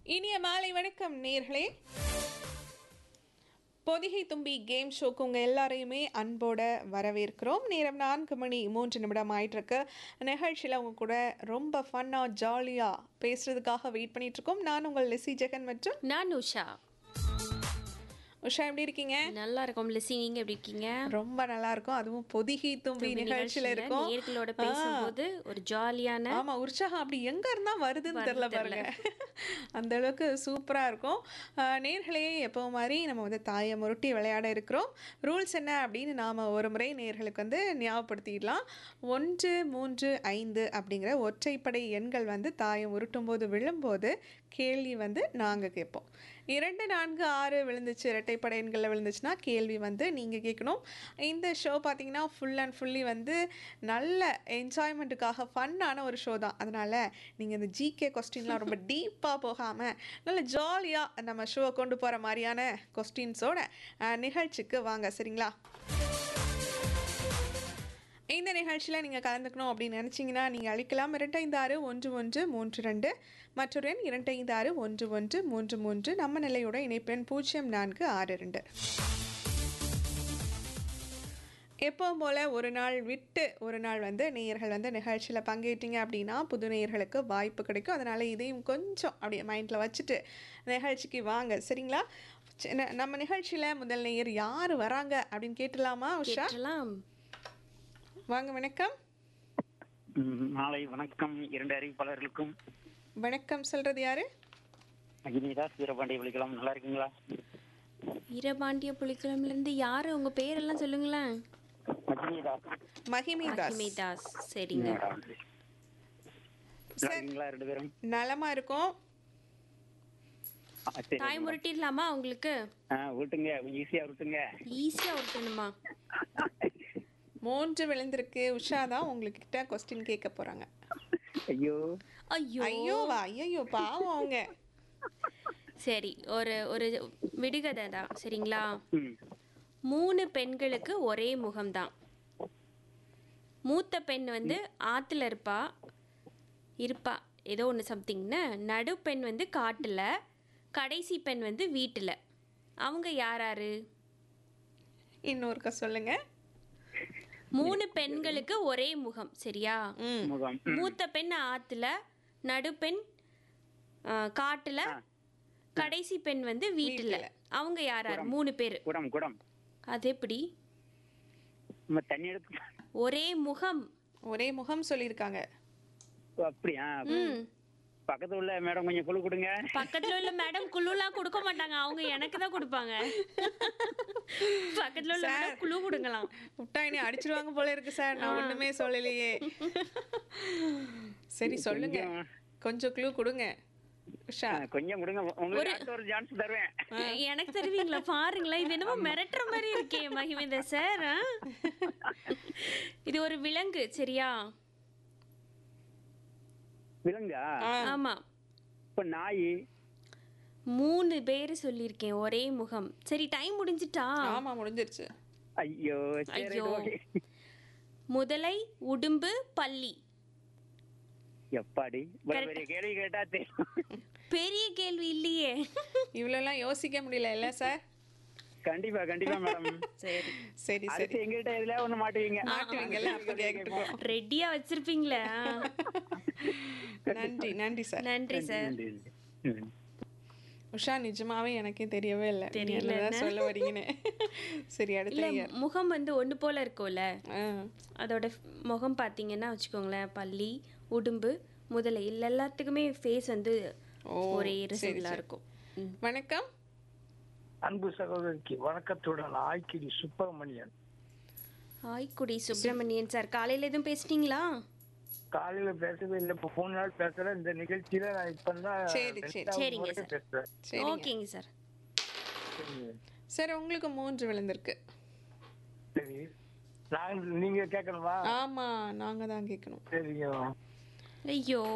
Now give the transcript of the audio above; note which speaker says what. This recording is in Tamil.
Speaker 1: இனிய மாலை வணக்கம் நேர்களே பொதிகை தும்பி கேம் ஷோக்கு உங்கள் எல்லாரையுமே அன்போட வரவேற்கிறோம் நேரம் நான்கு மணி மூன்று நிமிடம் ஆயிட்டிருக்கு நிகழ்ச்சியில் அவங்க கூட ரொம்ப ஃபன்னாக ஜாலியாக பேசுறதுக்காக வெயிட் பண்ணிட்டு இருக்கோம் நான் உங்கள் லிசி ஜெகன் மற்றும்
Speaker 2: நான் உஷா
Speaker 1: உஷா எப்படி இருக்கீங்க
Speaker 2: நல்லா இருக்கோம் லிசி நீங்க எப்படி இருக்கீங்க
Speaker 1: ரொம்ப நல்லா இருக்கும் அதுவும் பொதிகை தும்பி நிகழ்ச்சியில் இருக்கும்
Speaker 2: நேர்களோட பேசும்போது ஒரு ஜாலியான
Speaker 1: ஆமா உற்சாகம் அப்படி எங்க இருந்தா வருதுன்னு தெரியல பாருங்க அந்த அளவுக்கு சூப்பரா இருக்கும் ஆஹ் நேர்களே எப்போ மாதிரி நம்ம வந்து தாயை முருட்டி விளையாட இருக்கிறோம் ரூல்ஸ் என்ன அப்படின்னு நாம ஒரு முறை நேர்களுக்கு வந்து ஞாபகப்படுத்திடலாம் ஒன்று மூன்று ஐந்து அப்படிங்கிற ஒற்றைப்படை எண்கள் வந்து தாயை உருட்டும் போது விழும்போது கேள்வி வந்து நாங்க கேட்போம் இரண்டு நான்கு ஆறு விழுந்துச்சு இரட்டைப்படை எண்களில் விழுந்துச்சுன்னா கேள்வி வந்து நீங்கள் கேட்கணும் இந்த ஷோ பார்த்தீங்கன்னா ஃபுல் அண்ட் ஃபுல்லி வந்து நல்ல என்ஜாய்மெண்ட்டுக்காக ஃபன்னான ஒரு ஷோ தான் அதனால் நீங்கள் இந்த ஜிகே கொஸ்டின்லாம் ரொம்ப டீப்பாக போகாமல் நல்ல ஜாலியாக நம்ம ஷோவை கொண்டு போகிற மாதிரியான கொஸ்டின்ஸோட நிகழ்ச்சிக்கு வாங்க சரிங்களா இந்த நிகழ்ச்சியில் நீங்கள் கலந்துக்கணும் அப்படின்னு நினச்சிங்கன்னா நீங்கள் அழைக்கலாம் இரண்டைந்து ஆறு ஒன்று ஒன்று மூன்று ரெண்டு மற்றொரு எண் இரண்டைந்து ஆறு ஒன்று ஒன்று மூன்று மூன்று நம்ம நிலையோட இணைப்பெண் பூஜ்ஜியம் நான்கு ஆறு ரெண்டு எப்பவும் போல் ஒரு நாள் விட்டு ஒரு நாள் வந்து நேயர்கள் வந்து நிகழ்ச்சியில் பங்கேற்றீங்க அப்படின்னா புது நேயர்களுக்கு வாய்ப்பு கிடைக்கும் அதனால் இதையும் கொஞ்சம் அப்படியே மைண்டில் வச்சுட்டு நிகழ்ச்சிக்கு வாங்க சரிங்களா சி- ந- நம்ம நிகழ்ச்சியில் முதல் நேயர் யார் வராங்க அப்படின்னு கேட்டலாமா உஷா
Speaker 2: கேட்டலாம்
Speaker 1: வாங்க வணக்கம்
Speaker 3: ம், மாலை வணக்கம் இரண்டு அறிவிப்பாளர்களுக்கும்
Speaker 1: வணக்கம் சொல்றது யாரு
Speaker 3: அகினிதாஸ் வீரபாண்டிய விழிக்கலாம் நல்லா இருக்கீங்களா
Speaker 2: வீரபாண்டிய புலிக்குளம்ல இருந்து யாரு உங்க பேரெல்லாம் சொல்லுங்களேன்
Speaker 3: அகினிதாஸ்
Speaker 1: மகிமி தாஸ்
Speaker 2: அகிமிதாஸ் சரிங்க
Speaker 3: நல்லா இருக்கீங்களா ரெண்டு பேரும்
Speaker 1: நலமா இருக்கும்
Speaker 3: ஆ, சரி
Speaker 2: தாய் முரட்டிடலாமா உங்களுக்கு
Speaker 3: ஆ, விட்டுங்க ஈஸியா விட்டுங்க
Speaker 2: ஈஸியா விட்டணுமா
Speaker 1: மூன்று விழுந்திருக்கு உஷா தான் உங்ககிட்ட கொஸ்டின் கேட்க போறாங்க
Speaker 3: ஐயோ
Speaker 2: ஐயோ
Speaker 1: ஐயோவா ஐயோ பாவம் அவங்க
Speaker 2: சரி ஒரு ஒரு விடுகதை தான் சரிங்களா
Speaker 3: ம்
Speaker 2: மூணு பெண்களுக்கு ஒரே முகம்தான் மூத்த பெண் வந்து ஆத்துல இருப்பா இருப்பா ஏதோ ஒன்று சம்திங்னு நடு பெண் வந்து காட்டுல கடைசி பெண் வந்து வீட்டுல அவங்க யாராரு
Speaker 1: இன்னொருக்க சொல்லுங்க
Speaker 2: மூணு பெண்களுக்கு ஒரே முகம் சரியா
Speaker 1: ம்
Speaker 3: முகம்
Speaker 2: மூத்த பெண் ஆத்துல நடு பெண் ஆ, காட்டுல கடைசி பெண் வந்து வீட்டுல அவங்க யாராரு மூணு பேர்
Speaker 3: குடம் குடம்
Speaker 2: அது எப்படி
Speaker 3: நம்ம தண்ணி எடுத்து
Speaker 2: ஒரே முகம்
Speaker 1: ஒரே முகம் சொல்லியிருக்காங்க
Speaker 3: ஓ, அப்படியா
Speaker 2: ம்
Speaker 3: பக்கத்துல உள்ள மேடம் கொஞ்சம் குழு கொடுங்க
Speaker 2: பக்கத்துல உள்ள மேடம் குழுலாம் கொடுக்க மாட்டாங்க அவங்க எனக்கு தான் கொடுப்பாங்க பக்கத்துல உள்ள மேடம் குழு கொடுங்களாம்
Speaker 1: விட்டா இனி அடிச்சிருவாங்க போல இருக்கு சார் நான் ஒண்ணுமே சொல்லலையே சரி சொல்லுங்க கொஞ்சம் க்ளூ கொடுங்க உஷா
Speaker 3: ஆ, கொஞ்சம் கொடுங்க உங்களுக்கு அடுத்த ஒரு சான்ஸ் தருவேன்
Speaker 2: எனக்கு தெரிவிங்களா பாருங்களேன் இது என்னமோ மிரட்டுற மாதிரி இருக்கே மகிமேந்த சார் ஆ? இது ஒரு விலங்கு சரியா
Speaker 3: விலங்கா
Speaker 2: ஆமா
Speaker 3: இப்ப நாய்
Speaker 2: மூணு பேர் சொல்லியிருக்கேன் ஒரே முகம் சரி டைம் முடிஞ்சிட்டா
Speaker 1: ஆமா முடிஞ்சிருச்சு
Speaker 3: ஐயோ சரி
Speaker 2: ஐயோ.
Speaker 3: ஓகே
Speaker 2: முதலை உடும்பு பள்ளி
Speaker 3: எப்பாடி இவ்வளவு பெரிய கேள்வி கேட்டா தெரியும்
Speaker 2: பெரிய கேள்வி இல்லையே
Speaker 1: இவ்வளோலாம் யோசிக்க முடியல இல்ல சார்
Speaker 3: கண்டிப்பா கண்டிப்பா மேடம்
Speaker 2: சரி
Speaker 1: சரி சரி
Speaker 3: அடுத்து எங்ககிட்ட எதுல ஒண்ணு மாட்டுவீங்க
Speaker 1: மாட்டுவீங்கல்ல அப்ப கேட்டுக்கோ
Speaker 2: ரெடியா வச்சிருப்பீங்களே ஆ.
Speaker 1: நன்றி நன்றி சார்
Speaker 2: நன்றி சார்
Speaker 3: ம்.
Speaker 1: உஷா நிஜமாவே எனக்கே தெரியவே இல்லை
Speaker 2: தெரியல
Speaker 1: தெரியல சொல்ல வரீங்கன்னு சரி அடுத்த
Speaker 2: இல்ல
Speaker 1: year.
Speaker 2: முகம் வந்து ஒண்ணு போல இருக்கும்ல
Speaker 1: ஆ
Speaker 2: அதோட f- முகம் பார்த்தீங்கன்னா வச்சுக்கோங்களேன் பள்ளி உடும்பு முதலை இல்ல எல்லாத்துக்குமே ஃபேஸ் வந்து
Speaker 1: ஓ,
Speaker 2: ஒரே
Speaker 1: சரி,
Speaker 2: ரிசல்ட்ல
Speaker 1: சரி.
Speaker 2: இருக்கும் ம்.
Speaker 1: வணக்கம்
Speaker 4: அன்பு சகோதரிக்கு வணக்கத்துடன் ஆய்க்கிடி சுப்பிரமணியன்
Speaker 2: ஆய்க்குடி சுப்பிரமணியன் சார் காலையில எதுவும் பேசுனீங்களா
Speaker 4: காலையில பேசவே இல்லை இப்ப மூணு நாள் பேசுறேன் இந்த நிகழ்ச்சியில நான் இப்பதான்
Speaker 1: சரி, சரி.
Speaker 4: ரெண்டாவது
Speaker 2: சரிங்க
Speaker 4: முறை
Speaker 2: சார்.
Speaker 4: பேசுறேன்
Speaker 1: சரிங்க
Speaker 2: ஓகேங்க சார்
Speaker 1: சார் உங்களுக்கு மூன்று விழுந்திருக்கு
Speaker 4: சரி நான் நீங்க கேட்கணுமா
Speaker 1: ஆமா நாங்க தான் கேட்கணும்
Speaker 4: சரிங்க
Speaker 2: ஐயோ